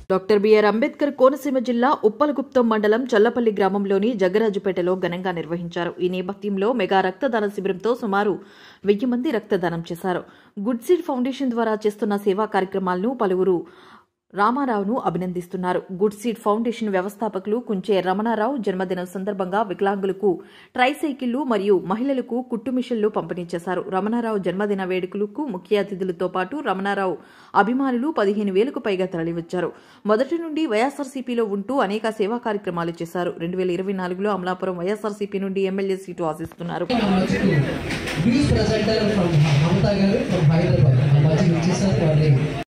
doctor BR Ambedkar Konaseema జిల్లా ఉప్పలగుప్తం మండలం చల్లపల్లి గ్రామంలోని జగ్గరాజుపేటలో ఘనంగా నిర్వహించారు ఈ నేపథ్యంలో మెగా రక్తదాన శిబిరంతో సుమారు వెయ్యి మంది రక్తదానం చేశారు గుడ్ సీడ్ ఫౌండేషన్ ద్వారా చేస్తున్న సేవా కార్యక్రమాలను పలువురు రామారావును అభినందిస్తున్నారు గుడ్ సీడ్ ఫౌండేషన్ వ్యవస్థాపకులు కుంచే రమణారావు జన్మదినం సందర్భంగా వికలాంగులకు ట్రైసైకిళ్లు మరియు మహిళలకు కుట్టు మిషన్లు పంపిణీ చేశారు రమణారావు జన్మదిన వేడుకలకు ముఖ్య అతిథులతో పాటు రమణారావు అభిమానులు పదిహేను వేలకు పైగా తరలివచ్చారు మొదటి నుండి వైఎస్ఆర్సీపీలో ఉంటూ అనేక సేవా కార్యక్రమాలు చేశారు రెండు వేల ఇరవై నాలుగులో అమలాపురం వైఎస్ఆర్సీపీ నుండి ఎమ్మెల్యే సీటు ఆశిస్తున్నారు న్యూస్ ప్రజెంటర్ ఫ్రమ్ మమతా గారు ఫ్రమ్ హైదరాబాద్ మా మధ్య వచ్చేసారు వాళ్ళని